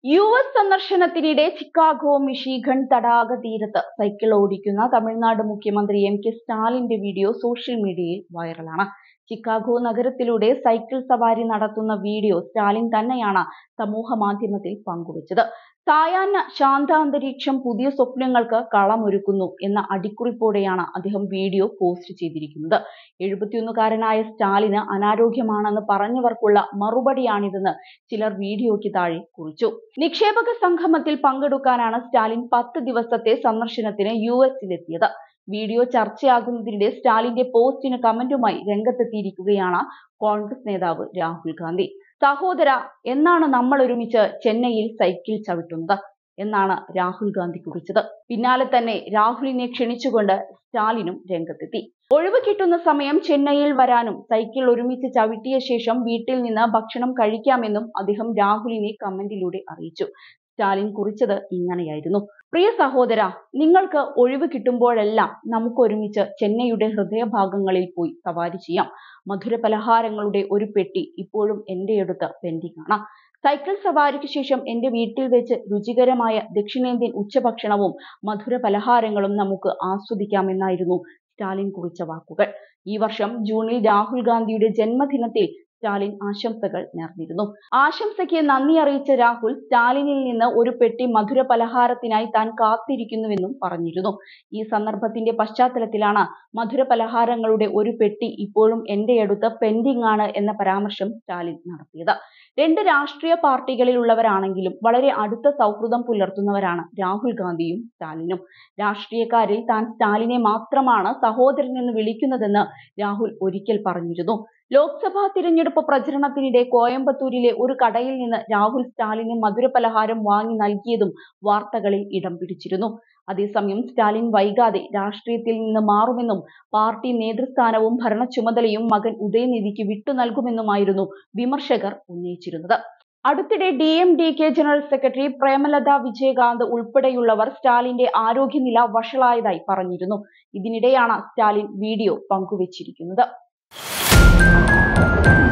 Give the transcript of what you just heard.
U S സന്ദർശനത്തിനിടെ Chicago Michigan തടാക തീരത്ത് സൈക്കിൾ ഓടിക്കുന്ന തമിഴ്നാട് മുഖ്യമന്ത്രി എം കെ സ്റ്റാലിന്റെ വീഡിയോ സോഷ്യൽ മീഡിയയിൽ വൈറലാണ് ചിക്കാഗോ നഗരത്തിലൂടെ സൈക്കിൾ സവാരി നടത്തുന്ന വീഡിയോ സ്റ്റാലിൻ തന്നെയാണ് സമൂഹ മാധ്യമത്തിൽ പങ്കുവച്ചത് സായാഹ്ന ശാന്താന്തരീക്ഷം പുതിയ സ്വപ്നങ്ങൾക്ക് കളമൊരുക്കുന്നു എന്ന അടിക്കുറിപ്പോടെയാണ് അദ്ദേഹം വീഡിയോ പോസ്റ്റ് ചെയ്തിരിക്കുന്നത് എഴുപത്തിയൊന്നുകാരനായ സ്റ്റാലിന് അനാരോഗ്യമാണെന്ന് പറഞ്ഞവർക്കുള്ള മറുപടിയാണിതെന്ന് ചിലർ വീഡിയോയ്ക്ക് താഴെ കുറിച്ചു നിക്ഷേപക സംഗമത്തിൽ പങ്കെടുക്കാനാണ് സ്റ്റാലിൻ പത്ത് ദിവസത്തെ സന്ദർശനത്തിന് യു എസിലെത്തിയത് വീഡിയോ ചർച്ചയാകുന്നതിനിടെ സ്റ്റാലിന്റെ പോസ്റ്റിന് കമന്റുമായി രംഗത്തെത്തിയിരിക്കുകയാണ് കോൺഗ്രസ് നേതാവ് രാഹുൽ ഗാന്ധി സഹോദര എന്നാണ് നമ്മൾ ഒരുമിച്ച് ചെന്നൈയിൽ സൈക്കിൾ ചവിട്ടുന്നത് എന്നാണ് രാഹുൽ ഗാന്ധി കുറിച്ചത് പിന്നാലെ തന്നെ രാഹുലിനെ ക്ഷണിച്ചുകൊണ്ട് സ്റ്റാലിനും രംഗത്തെത്തി ഒഴിവ് കിട്ടുന്ന സമയം ചെന്നൈയിൽ വരാനും സൈക്കിൾ ഒരുമിച്ച് ചവിട്ടിയ ശേഷം വീട്ടിൽ നിന്ന് ഭക്ഷണം കഴിക്കാമെന്നും അദ്ദേഹം രാഹുലിനെ കമന്റിലൂടെ അറിയിച്ചു സ്റ്റാലിൻ കുറിച്ചത് ഇങ്ങനെയായിരുന്നു പ്രിയ സഹോദര നിങ്ങൾക്ക് ഒഴിവ് കിട്ടുമ്പോഴെല്ലാം നമുക്ക് ഒരുമിച്ച് ചെന്നൈയുടെ ഹൃദയഭാഗങ്ങളിൽ പോയി സവാരി ചെയ്യാം മധുര പലഹാരങ്ങളുടെ ഒരു പെട്ടി ഇപ്പോഴും എൻ്റെ അടുത്ത് പെൻഡിംഗ് ആണ് സൈക്കിൾ സവാരിക്ക് ശേഷം എൻ്റെ വീട്ടിൽ വെച്ച് രുചികരമായ ദക്ഷിണേന്ത്യൻ ഉച്ചഭക്ഷണവും മധുര പലഹാരങ്ങളും നമുക്ക് ആസ്വദിക്കാമെന്നായിരുന്നു സ്റ്റാലിൻ കുറിച്ച വാക്കുകൾ ഈ വർഷം ജൂണിൽ രാഹുൽ ഗാന്ധിയുടെ ജന്മദിനത്തിൽ സ്റ്റാലിൻ ആശംസകൾ നേർന്നിരുന്നു ആശംസയ്ക്ക് നന്ദി അറിയിച്ച രാഹുൽ സ്റ്റാലിനിൽ നിന്ന് ഒരു പെട്ടി മധുര പലഹാരത്തിനായി താൻ കാത്തിരിക്കുന്നുവെന്നും പറഞ്ഞിരുന്നു ഈ സന്ദർഭത്തിന്റെ പശ്ചാത്തലത്തിലാണ് മധുര പലഹാരങ്ങളുടെ ഒരു പെട്ടി ഇപ്പോഴും എന്റെ അടുത്ത് പെൻഡിംഗ് ആണ് എന്ന പരാമർശം സ്റ്റാലിൻ നടത്തിയത് രണ്ട് രാഷ്ട്രീയ പാർട്ടികളിലുള്ളവരാണെങ്കിലും വളരെ അടുത്ത സൗഹൃദം പുലർത്തുന്നവരാണ് രാഹുൽ ഗാന്ധിയും സ്റ്റാലിനും രാഷ്ട്രീയക്കാരിൽ താൻ സ്റ്റാലിനെ മാത്രമാണ് സഹോദരൻ എന്ന് വിളിക്കുന്നതെന്ന് രാഹുൽ ഒരിക്കൽ പറഞ്ഞിരുന്നു ലോക്സഭാ തിരഞ്ഞെടുപ്പ് പ്രചരണത്തിനിടെ കോയമ്പത്തൂരിലെ ഒരു കടയിൽ നിന്ന് രാഹുൽ സ്റ്റാലിന് മധുരപലഹാരം വാങ്ങി നൽകിയതും വാർത്തകളിൽ ഇടം പിടിച്ചിരുന്നു അതേസമയം സ്റ്റാലിൻ വൈകാതെ രാഷ്ട്രീയത്തിൽ നിന്ന് മാറുമെന്നും പാർട്ടി നേതൃസ്ഥാനവും ഭരണ ചുമതലയും മകൻ ഉദയനിധിക്ക് വിട്ടു നൽകുമെന്നുമായിരുന്നു വിമർശകർ ഉന്നയിച്ചിരുന്നത് അടുത്തിടെ D M D K general secretary Premalatha Vijayakanth ഉൾപ്പെടെയുള്ളവർ സ്റ്റാലിന്റെ ആരോഗ്യനില വഷളായതായി പറഞ്ഞിരുന്നു ഇതിനിടെയാണ് സ്റ്റാലിൻ വീഡിയോ പങ്കുവച്ചിരിക്കുന്നത്